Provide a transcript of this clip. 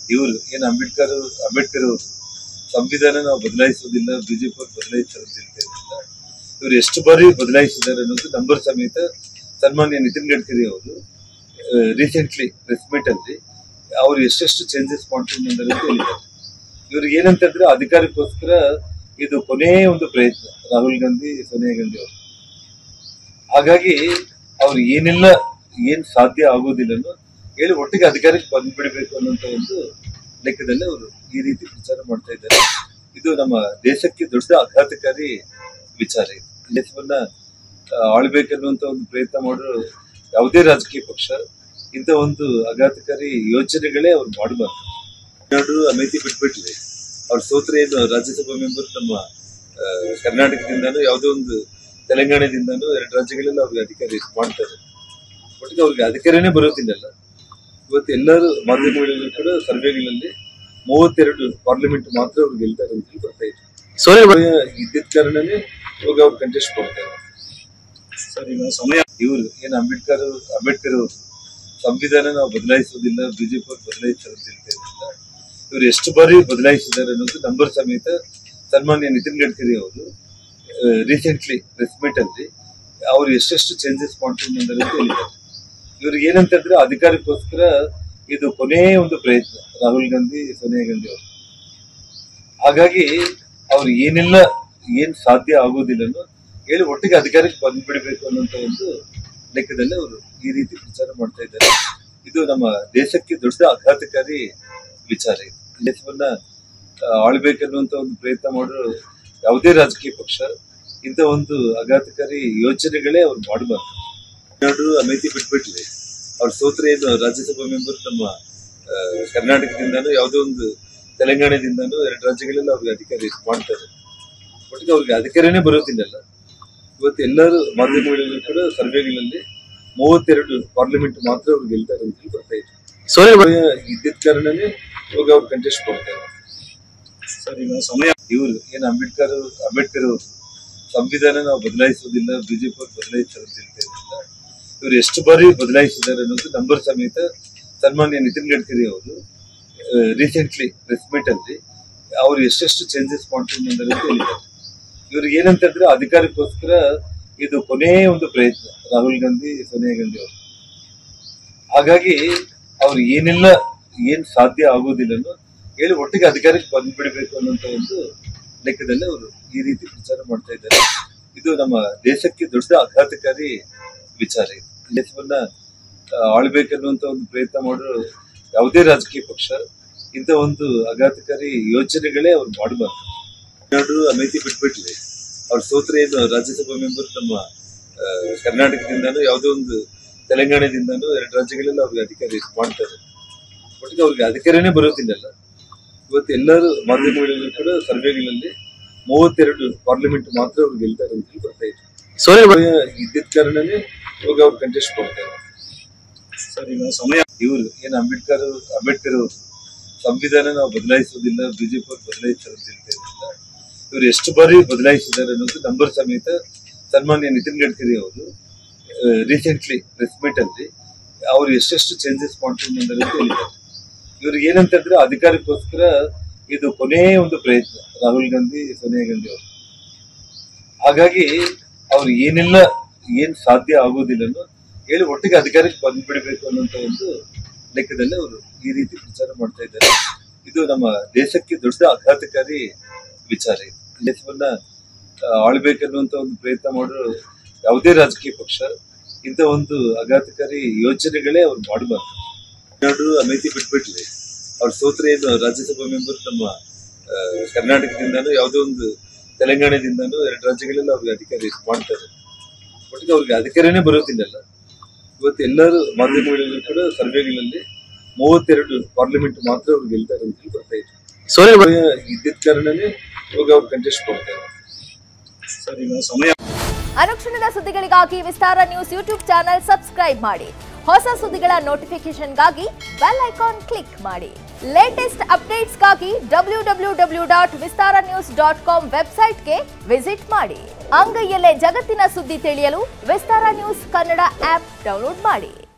ಇವರು ಏನು ಅಂಬೇಡ್ಕರ್ ಅಂಬೇಡ್ಕರ್ ಅವರು ಸಂವಿಧಾನ ನಾವು ಬದಲಾಯಿಸುವುದಿಲ್ಲ ಬಿಜೆಪಿ ಅವರು ಬದಲಾಯಿಸ್ತಾರೆ ಅಂತ ಹೇಳ್ತಾ ಇದ್ರಲ್ಲ ಇವರು ಎಷ್ಟು ಬಾರಿ ಬದಲಾಯಿಸಿದ್ದಾರೆ ಅನ್ನೋದು ನಂಬರ್ ಸಮೇತ ಸನ್ಮಾನ್ಯ ನಿತಿನ್ ಗಡ್ಕರಿ ಅವರು ರೀಸೆಂಟ್ಲಿ ಪ್ರೆಸ್ ಮೀಟ್ ಅಲ್ಲಿ ಅವ್ರು ಎಷ್ಟೆಷ್ಟು ಚೇಂಜಸ್ ಮಾಡ್ಕೊಂಡು ಬಂದಾರೆ ಅಂತ ಹೇಳಿದ್ದಾರೆ ಇವ್ರಿಗೆ ಏನಂತಂದ್ರೆ ಅಧಿಕಾರಕ್ಕೋಸ್ಕರ ಇದು ಕೊನೆಯ ಒಂದು ಪ್ರಯತ್ನ ರಾಹುಲ್ ಗಾಂಧಿ ಸೋನಿಯಾ ಗಾಂಧಿ ಅವರು ಹಾಗಾಗಿ ಅವ್ರು ಏನೆಲ್ಲ ಏನ್ ಸಾಧ್ಯ ಆಗೋದಿಲ್ಲ ಅನ್ನೋ ಹೇಳಿ ಒಟ್ಟಿಗೆ ಅಧಿಕಾರಕ್ಕೆ ಬಂದ್ಬಿಡ್ಬೇಕು ಅನ್ನೋಂತ ಒಂದು ಲೆಕ್ಕದಲ್ಲಿ ಅವರು ಈ ರೀತಿ ಪ್ರಚಾರ ಮಾಡ್ತಾ ಇದ್ದಾರೆ ಇದು ನಮ್ಮ ದೇಶಕ್ಕೆ ದೊಡ್ಡ ಆಘಾತಕಾರಿ ವಿಚಾರ ಇದು ದೇಶವನ್ನ ಆ, ಆಳ್ಬೇಕನ್ನುವಂತ ಒಂದು ಪ್ರಯತ್ನ ಮಾಡೋ ಯಾವುದೇ ರಾಜಕೀಯ ಪಕ್ಷ ಇಂಥ ಒಂದು ಆಘಾತಕಾರಿ ಯೋಚನೆಗಳೇ ಅವ್ರು ಮಾಡಬಾರ್ದು ನಾಡು ಅಮೇಥಿ ಬಿಟ್ಬಿಟ್ಲಿ ಅವ್ರ ಸೋತ್ರ ಏನು ರಾಜ್ಯಸಭಾ ಮೆಂಬರ್ ನಮ್ಮ ಆ, ಕರ್ನಾಟಕದಿಂದಾನು ಯಾವುದೋ ಒಂದು ತೆಲಂಗಾಣದಿಂದಾನು ಎರಡು ರಾಜ್ಯಗಳಲ್ಲಿ ಅವ್ರಿಗೆ ಅಧಿಕಾರ ಇದ್ ಮಾಡ್ತಾರೆ ಒಟ್ಟಿಗೆ ಅವ್ರಿಗೆ ಅಧಿಕಾರನೇ ಬರೋದಿಲ್ಲಲ್ಲ ಇವತ್ತು ಎಲ್ಲರೂ ಮಾಧ್ಯಮಗಳಲ್ಲಿ ಕೂಡ ಸರ್ವೆಗಳಲ್ಲಿ ಮೂವತ್ತೆರಡು ಪಾರ್ಲಿಮೆಂಟ್ ಮಾತ್ರ ಅವ್ರು ಗೆಲ್ತಾರೆ ಅಂತ ಹೇಳಿ ಬರ್ತಾ ಇತ್ತು ಸೋನಿಯಾ ಇದ್ದಿದ್ದ ಕಾರಣನೇ ಇವಾಗ ಅವ್ರು ಕಂಟೆಸ್ಟ್ ಕೊಡ್ತಾರೆ ಸರ್ ಈಗ ಸಮಯ ಇವರು ಏನು ಅಂಬೇಡ್ಕರ್ ಅಂಬೇಡ್ಕರ್ ಅವರು ಸಂವಿಧಾನ ನಾವು ಬದಲಾಯಿಸುವುದಿಲ್ಲ ಬಿಜೆಪಿ ಅವರು ಬದಲಾಯಿಸ್ತಾರೆ ಅಂತ ಹೇಳ್ತಾ ಇದ್ರಲ್ಲ ಇವರು ಎಷ್ಟು ಬಾರಿ ಬದಲಾಯಿಸಿದ್ದಾರೆ ಅನ್ನೋದು ನಂಬರ್ ಸಮೇತ ಸನ್ಮಾನ್ಯ ನಿತಿನ್ ಗಡ್ಕರಿ ಅವರು ರೀಸೆಂಟ್ಲಿ ಪ್ರೆಸ್ ಮೀಟ್ ಅಲ್ಲಿ ಅವ್ರು ಎಷ್ಟೆಷ್ಟು ಚೇಂಜಸ್ ಮಾಡ್ಕೊಂಡು ಬಂದಾರೆ ಅಂತ ಹೇಳಿದ್ದಾರೆ ಇವ್ರಿಗೆ ಏನಂತಂದ್ರೆ ಅಧಿಕಾರಕ್ಕೋಸ್ಕರ ಇದು ಕೊನೆಯ ಒಂದು ಪ್ರಯತ್ನ ರಾಹುಲ್ ಗಾಂಧಿ ಸೋನಿಯಾ ಗಾಂಧಿ ಅವರು ಹಾಗಾಗಿ ಅವ್ರು ಏನೆಲ್ಲ ಏನ್ ಸಾಧ್ಯ ಆಗೋದಿಲ್ಲ ಅನ್ನೋ ಹೇಳಿ ಒಟ್ಟಿಗೆ ಅಧಿಕಾರಕ್ಕೆ ಬಂದ್ಬಿಡ್ಬೇಕು ಅನ್ನೋಂತ ಒಂದು ಲೆಕ್ಕದಲ್ಲಿ ಅವರು ಈ ರೀತಿ ಪ್ರಚಾರ ಮಾಡ್ತಾ ಇದ್ದಾರೆ ಇದು ನಮ್ಮ ದೇಶಕ್ಕೆ ದೊಡ್ಡ ಆಘಾತಕಾರಿ ವಿಚಾರ ಇದು ದೇಶವನ್ನ ಆ, ಆಳ್ಬೇಕನ್ನುವಂತ ಒಂದು ಪ್ರಯತ್ನ ಮಾಡೋ ಯಾವುದೇ ರಾಜಕೀಯ ಪಕ್ಷ ಇಂಥ ಒಂದು ಆಘಾತಕಾರಿ ಯೋಚನೆಗಳೇ ಅವ್ರು ಮಾಡಬಾರ್ದು ನಾಡು ಅಮೇಥಿ ಬಿಟ್ಬಿಟ್ಲಿ ಅವ್ರ ಸೋತ್ರ ಏನು ರಾಜ್ಯಸಭಾ ಮೆಂಬರ್ ನಮ್ಮ ಆ, ಕರ್ನಾಟಕದಿಂದಾನು ಯಾವುದೋ ಒಂದು ತೆಲಂಗಾಣದಿಂದಾನು ಎರಡು ರಾಜ್ಯಗಳಲ್ಲಿ ಅವ್ರಿಗೆ ಅಧಿಕಾರ ಇದ್ ಮಾಡ್ತಾರೆ ಒಟ್ಟಿಗೆ ಅವ್ರಿಗೆ ಅಧಿಕಾರನೇ ಬರೋದಿಲ್ಲಲ್ಲ ಇವತ್ತು ಎಲ್ಲರೂ ಮಾಧ್ಯಮಗಳಲ್ಲಿ ಕೂಡ ಸರ್ವೆಗಳಲ್ಲಿ ಮೂವತ್ತೆರಡು ಪಾರ್ಲಿಮೆಂಟ್ ಮಾತ್ರ ಅವ್ರು ಗೆಲ್ತಾರೆ ಅಂತ ಹೇಳಿ ಬರ್ತಾ ಇತ್ತು ಸೋನಿಯಾ ಇದ್ದಿದ್ದ ಕಾರಣನೇ ಇವಾಗ ಅವ್ರು ಕಂಟೆಸ್ಟ್ ಕೊಡ್ತಾರೆ ಸರ್ ಈಗ ಸಮಯ ಇವರು ಏನು ಅಂಬೇಡ್ಕರ್ ಅಂಬೇಡ್ಕರ್ ಅವರು ಸಂವಿಧಾನ ನಾವು ಬದಲಾಯಿಸುವುದಿಲ್ಲ ಬಿಜೆಪಿ ಅವರು ಬದಲಾಯಿಸ್ತಾರೆ ಅಂತ ಹೇಳ್ತಾ ಇದ್ರಲ್ಲ ಇವರು ಎಷ್ಟು ಬಾರಿ ಬದಲಾಯಿಸಿದ್ದಾರೆ ಅನ್ನೋದು ನಂಬರ್ ಸಮೇತ ಸನ್ಮಾನ್ಯ ನಿತಿನ್ ಗಡ್ಕರಿ ಅವರು ರೀಸೆಂಟ್ಲಿ ಪ್ರೆಸ್ ಮೀಟ್ ಅಲ್ಲಿ ಅವ್ರು ಎಷ್ಟೆಷ್ಟು ಚೇಂಜಸ್ ಮಾಡ್ಕೊಂಡು ಬಂದಾರೆ ಅಂತ ಹೇಳಿದ್ದಾರೆ ಇವ್ರಿಗೆ ಏನಂತಂದ್ರೆ ಅಧಿಕಾರಕ್ಕೋಸ್ಕರ ಇದು ಕೊನೆಯ ಒಂದು ಪ್ರಯತ್ನ ರಾಹುಲ್ ಗಾಂಧಿ ಸೋನಿಯಾ ಗಾಂಧಿ ಅವರು ಹಾಗಾಗಿ ಅವ್ರು ಏನೆಲ್ಲ ಏನ್ ಸಾಧ್ಯ ಆಗೋದಿಲ್ಲ ಅನ್ನೋ ಹೇಳಿ ಒಟ್ಟಿಗೆ ಅಧಿಕಾರಕ್ಕೆ ಬಂದ್ಬಿಡ್ಬೇಕು ಅನ್ನೋಂತ ಒಂದು ಲೆಕ್ಕದಲ್ಲಿ ಅವರು ಈ ರೀತಿ ಪ್ರಚಾರ ಮಾಡ್ತಾ ಇದ್ದಾರೆ ಇದು ನಮ್ಮ ದೇಶಕ್ಕೆ ದೊಡ್ಡ ಆಘಾತಕಾರಿ ವಿಚಾರ ಇದು ದೇಶವನ್ನ ಆ, ಆಳ್ಬೇಕನ್ನುವಂತ ಒಂದು ಪ್ರಯತ್ನ ಮಾಡೋ ಯಾವುದೇ ರಾಜಕೀಯ ಪಕ್ಷ ಇಂಥ ಒಂದು ಆಘಾತಕಾರಿ ಯೋಚನೆಗಳೇ ಅವ್ರು ಮಾಡಬಾರ್ದು ನಾಡು ಅಮೇಥಿ ಬಿಟ್ಬಿಟ್ಲಿ ಅವ್ರ ಸೋತ್ರ ಏನು ರಾಜ್ಯಸಭಾ ಮೆಂಬರ್ ನಮ್ಮ ಆ, ಕರ್ನಾಟಕದಿಂದಾನು ಯಾವುದೋ ಒಂದು ತೆಲಂಗಾಣದಿಂದಾನು ಎರಡು ರಾಜ್ಯಗಳಲ್ಲಿ ಅವ್ರಿಗೆ ಅಧಿಕಾರ ಇದ್ ಮಾಡ್ತಾರೆ ಒಟ್ಟಿಗೆ ಅವ್ರಿಗೆ ಅಧಿಕಾರನೇ ಬರೋದಿಲ್ಲಲ್ಲ ಇವತ್ತು ಎಲ್ಲರೂ ಮಾಧ್ಯಮಗಳಲ್ಲಿ ಕೂಡ ಸರ್ವೆಗಳಲ್ಲಿ ಮೂವತ್ತೆರಡು ಪಾರ್ಲಿಮೆಂಟ್ ಮಾತ್ರ ಅವ್ರು ಗೆಲ್ತಾರೆ ಅಂತ ಹೇಳಿ ಬರ್ತಾ ಇತ್ತು ಸೋನಿಯಾ ಇದ್ದಿದ್ದ ಕಾರಣನೇ ಇವಾಗ ಅವ್ರು ಕಂಟೆಸ್ಟ್ ಕೊಡ್ತಾರೆ ಸರ್ ಈಗ ಸಮಯ ಇವರು ಏನು ಅಂಬೇಡ್ಕರ್ ಅಂಬೇಡ್ಕರ್ ಅವರು ಸಂವಿಧಾನ ನಾವು ಬದಲಾಯಿಸುವುದಿಲ್ಲ ಬಿಜೆಪಿ ಅವರು ಬದಲಾಯಿಸ್ತಾರೆ ಅಂತ ಹೇಳ್ತಾ ಇದ್ರಲ್ಲ ಇವರು ಎಷ್ಟು ಬಾರಿ ಬದಲಾಯಿಸಿದ್ದಾರೆ ಅನ್ನೋದು ನಂಬರ್ ಸಮೇತ ಸನ್ಮಾನ್ಯ ನಿತಿನ್ ಗಡ್ಕರಿ ಅವರು ರೀಸೆಂಟ್ಲಿ ಪ್ರೆಸ್ ಮೀಟ್ ಅಲ್ಲಿ ಅವ್ರು ಎಷ್ಟೆಷ್ಟು ಚೇಂಜಸ್ ಮಾಡ್ಕೊಂಡು ಬಂದಾರೆ ಅಂತ ಹೇಳಿದ್ದಾರೆ ಇವ್ರಿಗೆ ಏನಂತಂದ್ರೆ ಅಧಿಕಾರಕ್ಕೋಸ್ಕರ ಇದು ಕೊನೆಯ ಒಂದು ಪ್ರಯತ್ನ ರಾಹುಲ್ ಗಾಂಧಿ ಸೋನಿಯಾ ಗಾಂಧಿ ಅವರು ಹಾಗಾಗಿ ಅವ್ರು ಏನೆಲ್ಲ ಏನ್ ಸಾಧ್ಯ ಆಗೋದಿಲ್ಲ ಅನ್ನೋ ಹೇಳಿ ಒಟ್ಟಿಗೆ ಅಧಿಕಾರಕ್ಕೆ ಬಂದ್ಬಿಡ್ಬೇಕು ಅನ್ನೋಂತ ಒಂದು ಲೆಕ್ಕದಲ್ಲಿ ಅವರು ಈ ರೀತಿ ಪ್ರಚಾರ ಮಾಡ್ತಾ ಇದ್ದಾರೆ ಇದು ನಮ್ಮ ದೇಶಕ್ಕೆ ದೊಡ್ಡ ಆಘಾತಕಾರಿ ವಿಚಾರ ಇದು ದೇಶವನ್ನ ಆ, ಆಳ್ಬೇಕನ್ನುವಂತ ಒಂದು ಪ್ರಯತ್ನ ಮಾಡೋ ಯಾವುದೇ ರಾಜಕೀಯ ಪಕ್ಷ ಇಂಥ ಒಂದು ಆಘಾತಕಾರಿ ಯೋಚನೆಗಳೇ ಅವ್ರು ಮಾಡಬಾರ್ದು ನಾಡು ಅಮೇಥಿ ಬಿಟ್ಬಿಟ್ಲಿ ಅವ್ರ ಸೋತ್ರ ಏನು ರಾಜ್ಯಸಭಾ ಮೆಂಬರ್ ನಮ್ಮ ಆ, ಕರ್ನಾಟಕದಿಂದಾನು ಯಾವುದೋ ಒಂದು ತೆಲಂಗಾಣದಿಂದಾನು ಎರಡು ರಾಜ್ಯಗಳಲ್ಲಿ ಅವ್ರಿಗೆ ಅಧಿಕಾರ ಇದ್ ಮಾಡ್ತಾರೆ ಒಟ್ಟಿಗೆ ಅವ್ರಿಗೆ ಅಧಿಕಾರನೇ ಬರೋದಿಲ್ಲಲ್ಲ ಇವತ್ತು ಎಲ್ಲರೂ ಮಾಧ್ಯಮಗಳಲ್ಲಿ ಕೂಡ ಸರ್ವೆಗಳಲ್ಲಿ ಮೂವತ್ತೆರಡು ಪಾರ್ಲಿಮೆಂಟ್ ಮಾತ್ರ ಅವ್ರು ಗೆಲ್ತಾರೆ ಅಂತ ಹೇಳಿ ಬರ್ತಾ ಇತ್ತು ಸೋನಿಯಾ ಇದ್ದಿದ್ದ ಕಾರಣನೇ ಇವಾಗ ಅವ್ರು ಕಂಟೆಸ್ಟ್ ಕೊಡ್ತಾರೆ ಸರ್ ಈಗ ಸಮಯ ಅನುಕ್ಷಣದ ಸುದ್ದಿಗಳಿಗಾಗಿ Vistara news YouTube channel subscribe ಮಾಡಿ ಹೊಸ ಸುದ್ದಿಗಳ ನೋಟಿಫಿಕೇಶನ್ಗಾಗಿ ಬೆಲ್ ಐಕಾನ್ ಕ್ಲಿಕ್ ಮಾಡಿ ಲೇಟೆಸ್ಟ್ ಅಪ್ಡೇಟ್ಸ್ಗಾಗಿ W W W dot Vistara news dot com ವೆಬ್ಸೈಟ್ಗೆ ವಿಸಿಟ್ ಮಾಡಿ ಅಂಗೈಯಲ್ಲೇ ಜಗತ್ತಿನ ಸುದ್ದಿ ತಿಳಿಯಲು Vistara news Kannada app download ಮಾಡಿ